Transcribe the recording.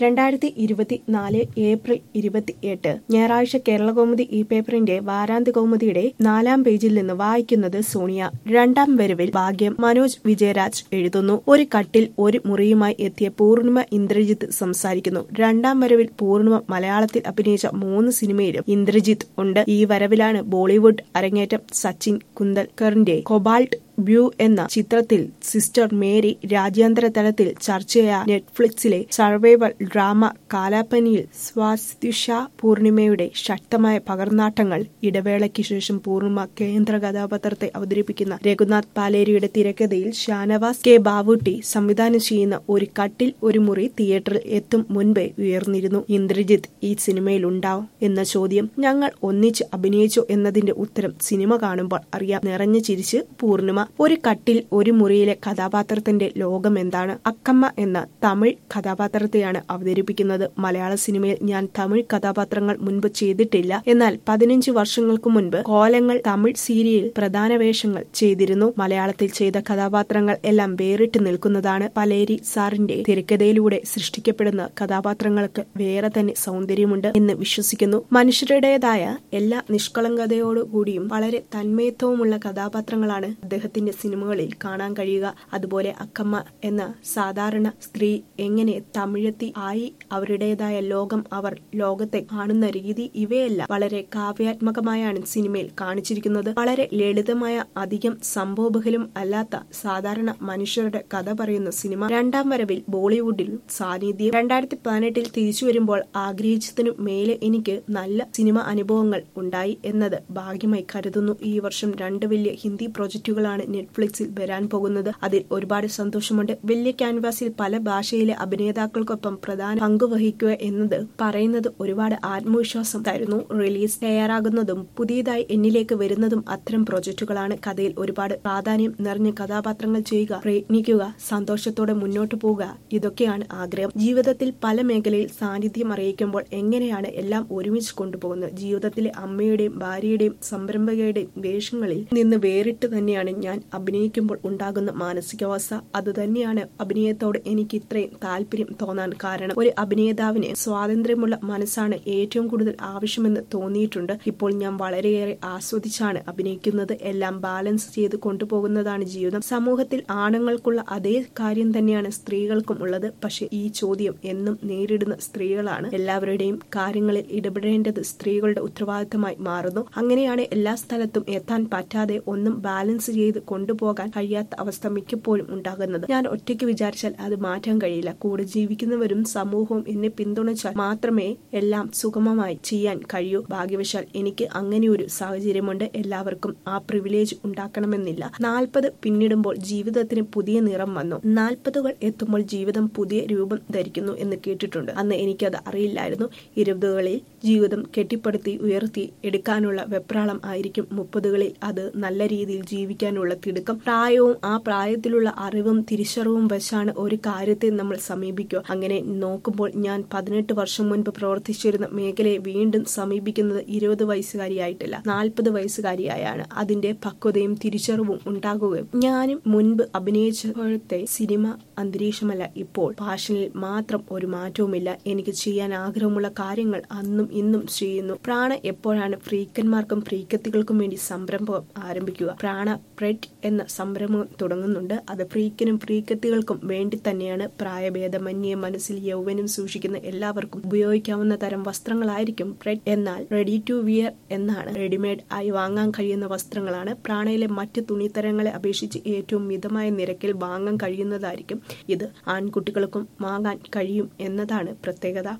രണ്ടായിരത്തി ഇരുപത്തിനാല് ഏപ്രിൽ ഇരുപത്തിയെട്ട് ഞായറാഴ്ച കേരളകൗമുദി ഈ പേപ്പറിന്റെ വാരാന്ത്യ കൗമുദിയുടെ നാലാം പേജിൽ നിന്ന് വായിക്കുന്നത് സോണിയ രണ്ടാം വരവിൽ ഭാഗ്യം മനോജ് വിജയരാജ് എഴുതുന്നു ഒരു കട്ടിൽ ഒരു മുറിയുമായി എത്തിയ പൂർണിമ ഇന്ദ്രജിത്ത് സംസാരിക്കുന്നു രണ്ടാം വരവിൽ പൂർണിമ മലയാളത്തിൽ അഭിനയിച്ച മൂന്ന് സിനിമയിലും ഇന്ദ്രജിത്ത് ഉണ്ട് ഈ വരവിലാണ് ബോളിവുഡ് അരങ്ങേറ്റം സച്ചിൻ കുന്തൽക്കറിന്റെ കൊബാൾട്ട് ബ്യൂ എന്ന ചിത്രത്തിൽ സിസ്റ്റർ മേരി രാജ്യാന്തര തലത്തിൽ ചർച്ചയായ നെറ്റ്ഫ്ലിക്സിലെ സർവൈവൽ ഡ്രാമ കാലാപ്പനിയിൽ സ്വാസ്തിഷ പൂർണിമയുടെ ശക്തമായ പകർന്നാട്ടങ്ങൾ ഇടവേളയ്ക്ക് ശേഷം പൂർണിമ കേന്ദ്ര കഥാപാത്രത്തെ അവതരിപ്പിക്കുന്ന രഘുനാഥ് പാലേരിയുടെ തിരക്കഥയിൽ ഷാനവാസ് കെ ബാവൂട്ടി സംവിധാനം ചെയ്യുന്ന ഒരു കട്ടിൽ ഒരു മുറി തിയേറ്ററിൽ എത്തും മുൻപേ ഉയർന്നിരുന്നു ഇന്ദ്രജിത്ത് ഈ സിനിമയിൽ ഉണ്ടാവും എന്ന ചോദ്യം ഞങ്ങൾ ഒന്നിച്ച് അഭിനയിച്ചോ എന്നതിന്റെ ഉത്തരം സിനിമ കാണുമ്പോൾ അറിയാം നിറഞ്ഞു ചിരിച്ച് പൂർണിമ ഒരു കട്ടിൽ ഒരു മുറിയിലെ കഥാപാത്രത്തിന്റെ ലോകം എന്താണ് അക്കമ്മ എന്ന തമിഴ് കഥാപാത്രത്തെയാണ് അവതരിപ്പിക്കുന്നത് മലയാള സിനിമയിൽ ഞാൻ തമിഴ് കഥാപാത്രങ്ങൾ മുൻപ് ചെയ്തിട്ടില്ല എന്നാൽ പതിനഞ്ച് വർഷങ്ങൾക്ക് മുൻപ് കോലങ്ങൾ തമിഴ് സീരിയൽ പ്രധാന വേഷങ്ങൾ ചെയ്തിരുന്നു മലയാളത്തിൽ ചെയ്ത കഥാപാത്രങ്ങൾ എല്ലാം വേറിട്ട് നിൽക്കുന്നതാണ് പലേരി സാറിന്റെ തിരക്കഥയിലൂടെ സൃഷ്ടിക്കപ്പെടുന്ന കഥാപാത്രങ്ങൾക്ക് വേറെ തന്നെ സൗന്ദര്യമുണ്ട് എന്ന് വിശ്വസിക്കുന്നു മനുഷ്യരുടേതായ എല്ലാ നിഷ്കളങ്കതയോടുകൂടിയും വളരെ തന്മയത്വവുമുള്ള കഥാപാത്രങ്ങളാണ് അദ്ദേഹത്തിന്റെ സിനിമകളിൽ കാണാൻ കഴിയുക അതുപോലെ അക്കമ്മ എന്ന സാധാരണ സ്ത്രീ എങ്ങനെ തമിഴത്തി ആയി അവരുടേതായ ലോകം അവർ ലോകത്തെ കാണുന്ന രീതി ഇവയെല്ലാം വളരെ കാവ്യാത്മകമായാണ് സിനിമയിൽ കാണിച്ചിരിക്കുന്നത് വളരെ ലളിതമായ അധികം സംഭവബഹലും അല്ലാത്ത സാധാരണ മനുഷ്യരുടെ കഥ പറയുന്ന സിനിമ രണ്ടാം വരവിൽ ബോളിവുഡിൽ സാന്നിധ്യം രണ്ടായിരത്തി പതിനെട്ടിൽ തിരിച്ചു വരുമ്പോൾ ആഗ്രഹിച്ചതിനു മേലെ എനിക്ക് നല്ല സിനിമ അനുഭവങ്ങൾ ഉണ്ടായി എന്നത് ഭാഗ്യമായി കരുതുന്നു ഈ വർഷം രണ്ട് വലിയ ഹിന്ദി പ്രോജക്റ്റുകളാണ് നെറ്റ്ഫ്ലിക്സിൽ വരാൻ പോകുന്നത് അതിൽ ഒരുപാട് സന്തോഷമുണ്ട് വലിയ ക്യാൻവാസിൽ പല ഭാഷയിലെ അഭിനേതാക്കൾക്കൊപ്പം പ്രധാന പങ്ക് വഹിക്കുക എന്നത് പറയുന്നത് ഒരുപാട് ആത്മവിശ്വാസം തരുന്നു റിലീസ് തയ്യാറാകുന്നതും പുതിയതായി എന്നിലേക്ക് വരുന്നതും അത്തരം പ്രോജക്റ്റുകളാണ് കഥയിൽ ഒരുപാട് പ്രാധാന്യം നിറഞ്ഞ കഥാപാത്രങ്ങൾ ചെയ്യുക പ്രയത്നിക്കുക സന്തോഷത്തോടെ മുന്നോട്ട് പോവുക ഇതൊക്കെയാണ് ആഗ്രഹം ജീവിതത്തിൽ പല മേഖലയിൽ സാന്നിധ്യം അറിയിക്കുമ്പോൾ എങ്ങനെയാണ് എല്ലാം ഒരുമിച്ച് കൊണ്ടുപോകുന്നത് ജീവിതത്തിലെ അമ്മയുടെയും ഭാര്യയുടെയും സംരംഭകയുടെയും വേഷങ്ങളിൽ നിന്ന് വേറിട്ട് തന്നെയാണ് ഞാൻ അഭിനയിക്കുമ്പോൾ ഉണ്ടാകുന്ന മാനസികാവസ്ഥ അതുതന്നെയാണ് അഭിനയത്തോട് എനിക്ക് ഇത്രയും താല്പര്യം തോന്നാൻ കാരണം ഒരു അഭിനേതാവിന് സ്വാതന്ത്ര്യമുള്ള മനസ്സാണ് ഏറ്റവും കൂടുതൽ ആവശ്യമെന്ന് തോന്നിയിട്ടുണ്ട് ഇപ്പോൾ ഞാൻ വളരെയേറെ ആസ്വദിച്ചാണ് അഭിനയിക്കുന്നത് എല്ലാം ബാലൻസ് ചെയ്ത് കൊണ്ടുപോകുന്നതാണ് ജീവിതം സമൂഹത്തിൽ ആണുങ്ങൾക്കുള്ള അതേ കാര്യം തന്നെയാണ് സ്ത്രീകൾക്കും ഉള്ളത് പക്ഷെ ഈ ചോദ്യം എന്നും നേരിടുന്ന സ്ത്രീകളാണ് എല്ലാവരുടെയും കാര്യങ്ങളിൽ ഇടപെടേണ്ടത് സ്ത്രീകളുടെ ഉത്തരവാദിത്തമായി മാറുന്നു അങ്ങനെയാണ് എല്ലാ സ്ഥലത്തും എത്താൻ പറ്റാതെ ഒന്നും ബാലൻസ് ചെയ്ത് കൊണ്ടുപോകാൻ കഴിയാത്ത അവസ്ഥ മിക്കപ്പോഴും ഉണ്ടാകുന്നത് ഞാൻ ഒറ്റയ്ക്ക് വിചാരിച്ചാൽ അത് മാറ്റാൻ കഴിയില്ല കൂടെ ജീവിക്കുന്നവരും സമൂഹവും എന്നെ പിന്തുണച്ചാൽ മാത്രമേ എല്ലാം സുഗമമായി ചെയ്യാൻ കഴിയൂ ഭാഗ്യവശാൽ എനിക്ക് അങ്ങനെ ഒരു സാഹചര്യമുണ്ട് എല്ലാവർക്കും ആ പ്രിവിലേജ് ഉണ്ടാക്കണമെന്നില്ല നാൽപ്പത് പിന്നിടുമ്പോൾ ജീവിതത്തിന് പുതിയ നിറം വന്നു നാൽപ്പതുകൾ എത്തുമ്പോൾ ജീവിതം പുതിയ രൂപം ധരിക്കുന്നു എന്ന് കേട്ടിട്ടുണ്ട് അന്ന് എനിക്കത് അറിയില്ലായിരുന്നു ഇരുപതുകളിൽ ജീവിതം കെട്ടിപ്പടുത്തി ഉയർത്തി എടുക്കാനുള്ള വെപ്രാളം ആയിരിക്കും മുപ്പതുകളിൽ അത് നല്ല രീതിയിൽ ജീവിക്കാനുള്ള തിടുക്കം പ്രായവും ആ പ്രായത്തിലുള്ള അറിവും തിരിച്ചറിവും വെച്ചാണ് ഒരു കാര്യത്തെ നമ്മൾ സമീപിക്കുക അങ്ങനെ നോക്കുമ്പോൾ ഞാൻ പതിനെട്ട് വർഷം മുൻപ് പ്രവർത്തിച്ചിരുന്ന മേഖലയെ വീണ്ടും സമീപിക്കുന്നത് ഇരുപത് വയസ്സുകാരിയായിട്ടല്ല നാൽപ്പത് വയസ്സുകാരിയായാണ് അതിന്റെ പക്വതയും തിരിച്ചറിവും ഉണ്ടാകുകയും ഞാനും മുൻപ് അഭിനയിച്ചപ്പോഴത്തെ സിനിമ അന്തരീക്ഷമല്ല ഇപ്പോൾ പാഷനിൽ മാത്രം ഒരു മാറ്റവുമില്ല എനിക്ക് ചെയ്യാൻ ആഗ്രഹമുള്ള കാര്യങ്ങൾ അന്നും ഇന്നും ചെയ്യുന്നു പ്രാണ എപ്പോഴാണ് ഫ്രീക്കന്മാർക്കും ഫ്രീക്കത്തികൾക്കും വേണ്ടി സംരംഭം ആരംഭിക്കുക പ്രാണ പ്രെഡ് എന്ന സംരംഭം തുടങ്ങുന്നുണ്ട് അത് ഫ്രീക്കനും ഫ്രീക്കത്തികൾക്കും വേണ്ടി തന്നെയാണ് പ്രായഭേദമന്യേ മനസ്സിൽ യൗവനം സൂക്ഷിക്കുന്ന എല്ലാവർക്കും ഉപയോഗിക്കാവുന്ന തരം വസ്ത്രങ്ങളായിരിക്കും പ്രെഡ് എന്നാൽ റെഡി ടു വിയർ എന്നാണ് റെഡിമെയ്ഡ് ആയി വാങ്ങാൻ കഴിയുന്ന വസ്ത്രങ്ങളാണ് പ്രാണയിലെ മറ്റ് തുണിത്തരങ്ങളെ അപേക്ഷിച്ച് ഏറ്റവും മിതമായ നിരക്കിൽ വാങ്ങാൻ കഴിയുന്നതായിരിക്കും ഇത് ആൺകുട്ടികൾക്കും വാങ്ങാൻ കഴിയും എന്നതാണ് പ്രത്യേകത